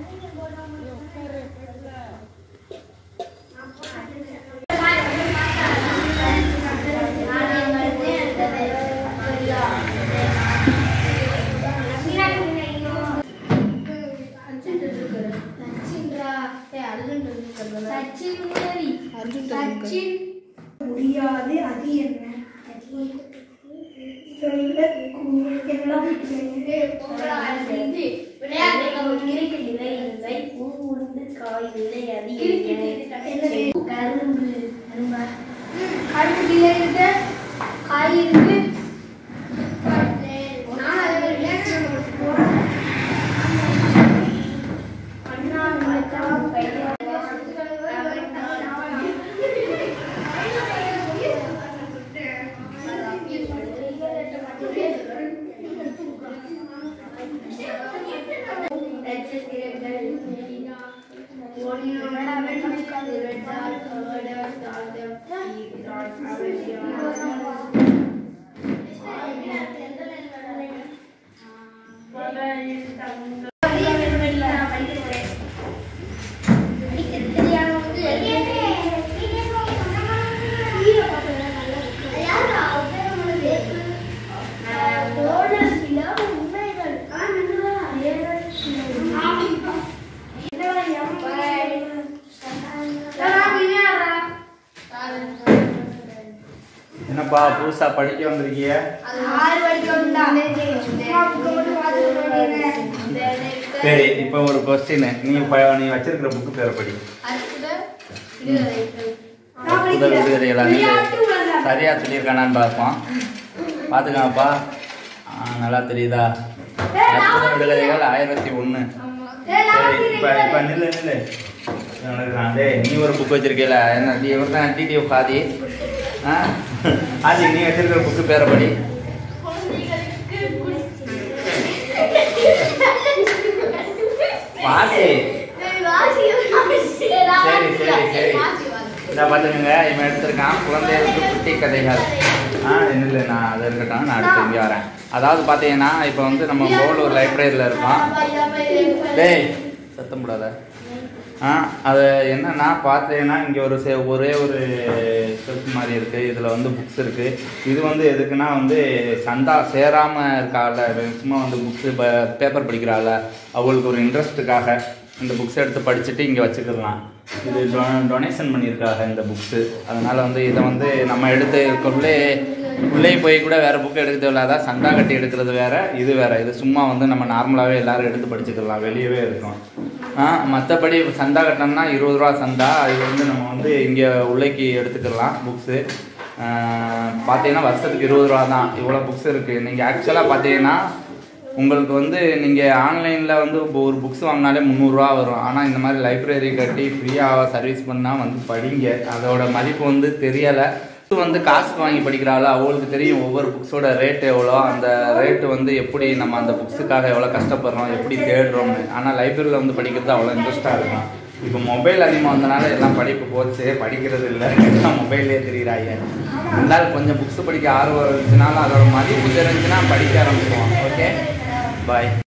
முடியாது அது என்ன சொல்லக்கூ- எல்லாம் கரும்புல இருக்கு காய் இருக்கு நான் அதை ரியாக்ஷன் போறேன் என்னப்பா புதுசா படிக்க வந்திருக்கீங்க சரி இப்போ ஒரு கொஸ்டின் நீ ப- நீ வச்சிருக்கிற புக்கு பேரை படி புதல் விடுதலைகளா நீ சரியா சொல்லியிருக்கானான்னு பார்ப்போம் பார்த்துக்காப்பா நல்லா தெரியுதா அற்புத விடுதலைகள் ஆயிரத்தி ஒன்று சரி இப்போ இப்போ நில்லு நில்லு உனக்கு நான் டேய் நீ ஒரு புக் வச்சிருக்கீல என்ன நீ இவர் தான் டிடிஎஃப் ஆதி ஆ ஆதி நீ வச்சிருக்கிற புக்கு பேரை படி வாசி சரி சரி சரி இதை பார்த்துக்கோங்க இவன் எடுத்திருக்கான் குழந்தைகளுக்கு குட்டி கதைகள் ஆ இல்லை நான் அது இருக்கட்டும் நான் அடுத்து இங்கே வரேன் அதாவது பார்த்தீங்கன்னா இப்போ வந்து நம்ம போலூர் லைப்ரரியில் இருக்கோம் டேய் சத்தம் போடாத ஆ அது என்னன்னா பார்த்தீங்கன்னா இங்கே ஒரு சே ஒரே ஒரு ஷெல்ஃப் மாதிரி இருக்குது இதில் வந்து புக்ஸ் இருக்குது இது வந்து எதுக்குன்னா வந்து சந்தா சேராமல் இருக்கால சும்மா வந்து புக்ஸு பேப்பர் படிக்கிறாள் அவங்களுக்கு ஒரு இன்ட்ரெஸ்ட்டுக்காக இந்த புக்ஸ் எடுத்து படிச்சுட்டு இங்கே வச்சுக்கலாம் இது டொனேஷன் பண்ணியிருக்காங்க இந்த புக்ஸு அதனால் வந்து இதை வந்து நம்ம எடுத்து உள்ளே உள்ளே போய் கூட வேறு புக் எடுக்க தேவையில்லாத சந்தா கட்டி எடுக்கிறது வேற இது வேற இது சும்மா வந்து நம்ம நார்மலாகவே எல்லாரும் எடுத்து படிச்சுக்கலாம் வெளியவே இருக்கும் ஆ மற்றபடி சந்தா கட்டணம்னா இருபது ரூபா சந்தா இது வந்து நம்ம வந்து இங்கே உள்ளேக்கு எடுத்துக்கலாம் புக்ஸு பார்த்தீங்கன்னா வருஷத்துக்கு இருபது ரூபா தான் இவ்வளோ புக்ஸ் இருக்குது நீங்கள் ஆக்சுவலாக பார்த்தீங்கன்னா உங்களுக்கு வந்து நீங்கள் ஆன்லைனில் வந்து இப்போ ஒரு புக்ஸ் வாங்கினாலே முந்நூறுரூவா வரும் ஆனால் இந்த மாதிரி லைப்ரரி கட்டி ஃப்ரீயாக சர்வீஸ் பண்ணால் வந்து படிங்க அதோட மதிப்பு வந்து தெரியலை வந்து காசுக்கு வாங்கி படிக்கிறாள் அவங்களுக்கு தெரியும் ஒவ்வொரு புக்ஸோட ரேட் எவ்வளோ அந்த ரேட்டு வந்து எப்படி நம்ம அந்த புக்ஸுக்காக எவ்வளோ கஷ்டப்படுறோம் எப்படி தேடுறோம்னு ஆனால் லைப்ரரியில் வந்து படிக்கிறது அவ்வளோ இன்ட்ரெஸ்ட்டாக இருக்கும் இப்போ மொபைல் அதிகமாக வந்தனால எல்லாம் படிப்பு போச்சு படிக்கிறது இல்லை எல்லாம் மொபைல்லே தெரியுறாங்க இருந்தாலும் கொஞ்சம் புக்ஸ் படிக்க ஆர்வம் இருந்துச்சுனாலும் அதோட மதிப்பு தெரிஞ்சுன்னா படிக்க ஆரம்பிச்சுவோம் ஓகே பாய்